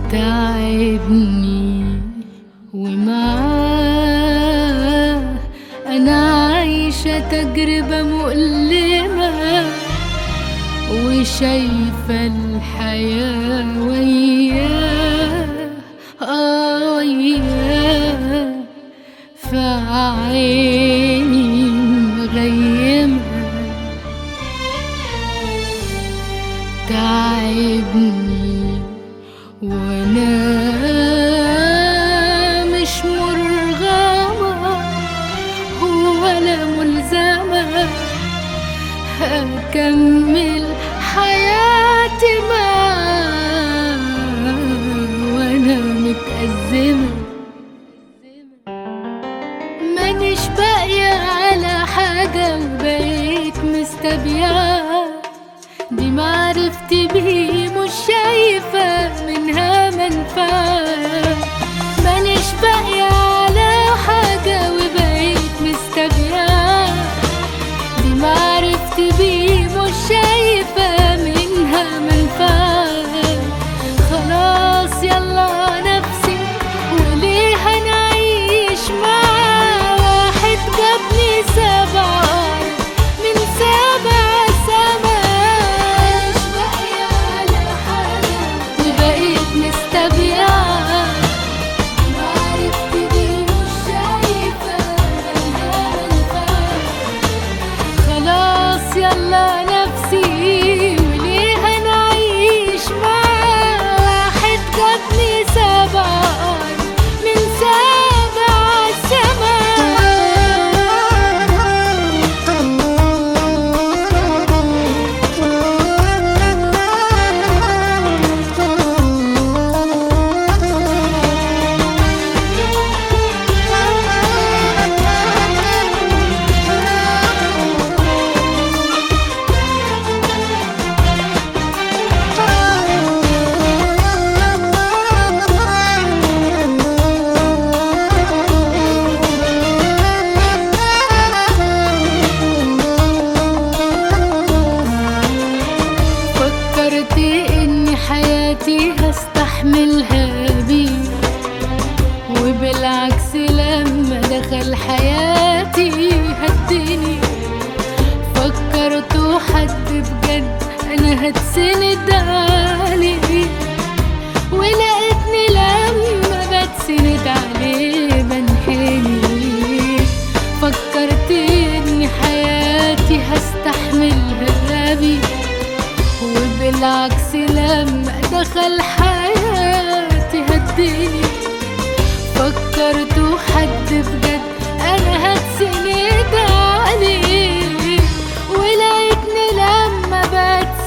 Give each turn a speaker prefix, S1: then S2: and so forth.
S1: تعبني ومعاه أنا عايشة تجربة مؤلمة وشايفة الحياة وياه آه وياه في عيني مغيمة تعبني وانا مش مرغمة ولا ملزمة هكمل حياتي معاه وانا متأزمة مانيش باقية على حاجة وبقيت مستبيعة دي معرفتي بيه مش شايفة منها منفعة مانيش باقية على حاجة وبقيت مستبيعة دي معرفتي بيه مش شايفة منها منفعة خلاص يلا نفسي وليه هنعيش مع واحد جابني سبع من سبع سماء مش باقية على حاجة وبقيت مستبيعة معرفتي بيه مش شايفة منها منفعة خلاص يلا نفسي وليه هنعيش مع واحد جابني سبع من سبع فكرت ان حياتي هستحملها بيه وبالعكس لما دخل حياتي هدني فكرت حد بجد انا هتسند عليه ولقيتني لما بتسند عليه بنحني فكرت ان حياتي هستحملها بيه وبالعكس لما دخل حياتي هدني فكرت حد بجد انا هتسند عليه ولقيتني لما بتسند